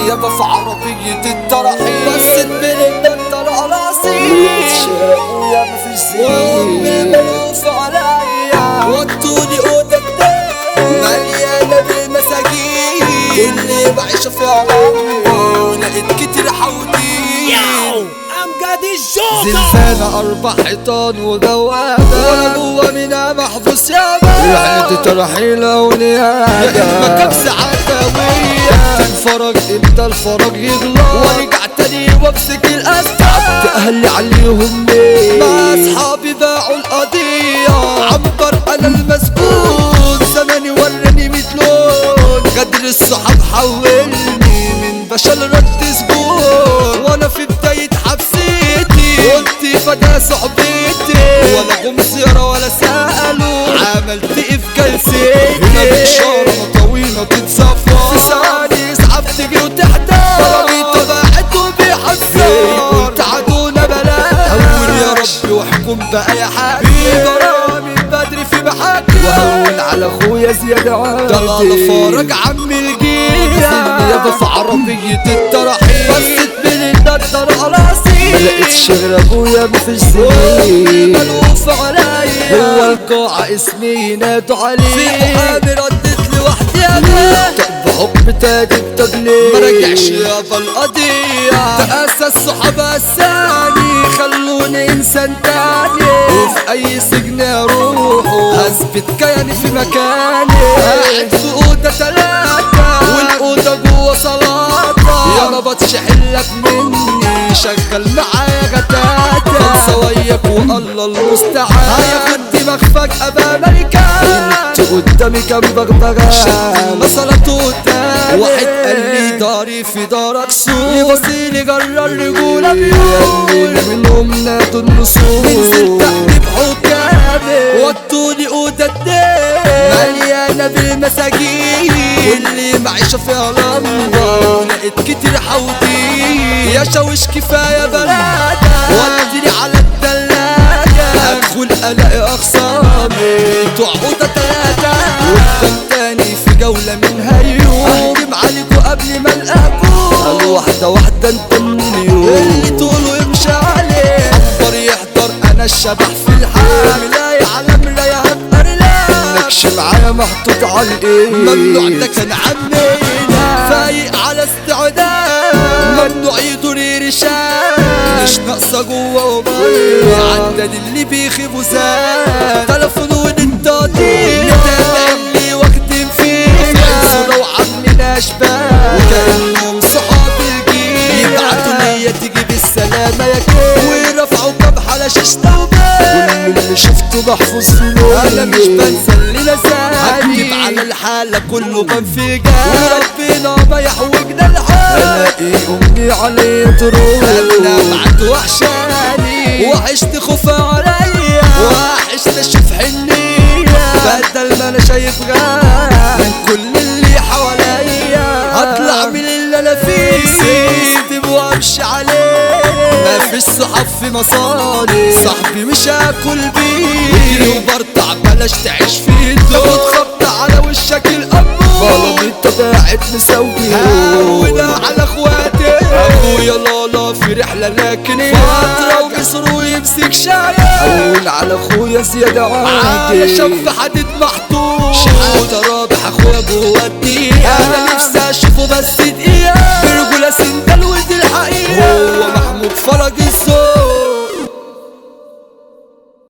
يابا في عربية الترحيل بصت من الدكتور راسي يا مفيش وامي زي ملوف عليا ودوني اوضة مليانة بالمساجين اللي بعيش في عمري ولقيت كتير حوالي امجد الجوكر زنزانة أربع حيطان وبوابة وأنا جوا منها محبوس يابا رحلة ترحيل يا ولياجة إما كبسة عدوية الفرج إمتى الفرج يغلى وارجع تاني وامسك الأسد أهلي عليهم ليه مع أصحابي باعوا القضية عبر أنا المسؤول زماني وراني ميت لون قدر الصحاب حولني من بشر رد زبون وأنا في بداية حبسيتي قلت فدا صحبتي ولا جم زيارة ولا سألوا عملت إيه في جلستي هنا بإشارة طويلة تتصفى في ثواني يسحب تجري وتحتار ضربي طبعت وبيحذر قلت عدونا بلاش هون يا ربي واحكم بقى يا حاج في غرامي بدري في محاكم وهون على اخويا زيادة عادي طلال فرج عم الجيرة يابا في عربية الترحيل بصت من الدكتور راسي ما لقيتش غير ابويا مفيش وامي زي ملوف عليا هو القاعة اسمي ينادوا عليه في محامي ردت لوحدي انا طب بحب تاج التجليد ما رجعش يابا القضية تأسس صحابة الثاني خلوني انسان تاني وفي اي سجن اروحه هثبت كياني في مكاني قاعد في اوضة تلاتة والاوضة جوه صلاطة يا ما بتشحلك مني شغل معايا غتاتة انسى وياك والله المستعان هياخد دماغ فجأة بأمريكا انت قدامي كام بغبغان مسألة قدامي واحد قال لي داري في دارك سوق يبصيلي جرى الرجولة بيقول اللي منهم نادوا النصوص نزل تحت بحكامي ودوني أوضة اتنين مليانة بالمساجين واللي معيشة فيها لمبة لقيت كتير حوضي يا شاوش كفاية بلادة وديني على التلاجة أدخل ألاقي أخصامي بتوع أوضة تلاتة قدام تاني في جولة من هيوم أهجم عليكوا قبل ما ألقاكوا قال واحدة واحدة انت من اللي اليوم طوله يمشي عليه اكبر يحضر انا الشبح في الحال ملاية على مراية هبقى رلاك نكش معايا محطوط على الايه ممنوع ده كان عمينا فايق على استعداد ممنوع يدور يرشاد مش ناقصة جوه وبره عدد اللي بيخيبوا زاد تلفون التقدير متابع اللي واخدين فيه في عز لو عاملين اشباه وكأنهم صحاب الجيل يبعتوا ليا تيجي بالسلامة يا كيف ويرفعوا كام على شاشة وبال اللي شفته بحفظ انا مش بنسى اللي نساني هكتب على الحالة كله بنفجر وربنا ما يحوجنا الحال الاقي امي عليا تروح انا بعد وحشاني وعشت خوف عليا وعشت اشوف حنية بدل ما انا شايف غاب من كل اللي حواليا هطلع من اللي انا فيه سيستم وامشي عليه ما فيش صحاب في مصالي صاحبي مش هاكل بيه وبرطع بلاش تعيش في تاخد خبطة على وشك الأبو ظلمي تباعت مسوي هاونا على اخواتي ابويا لالا في رحلة لكن فترة وبيصروا يمسك شايع هون على اخويا زيادة على عادي شف حديد محطوط شحاتة رابح اخويا جوه الدقيقة انا نفسي اشوفه بس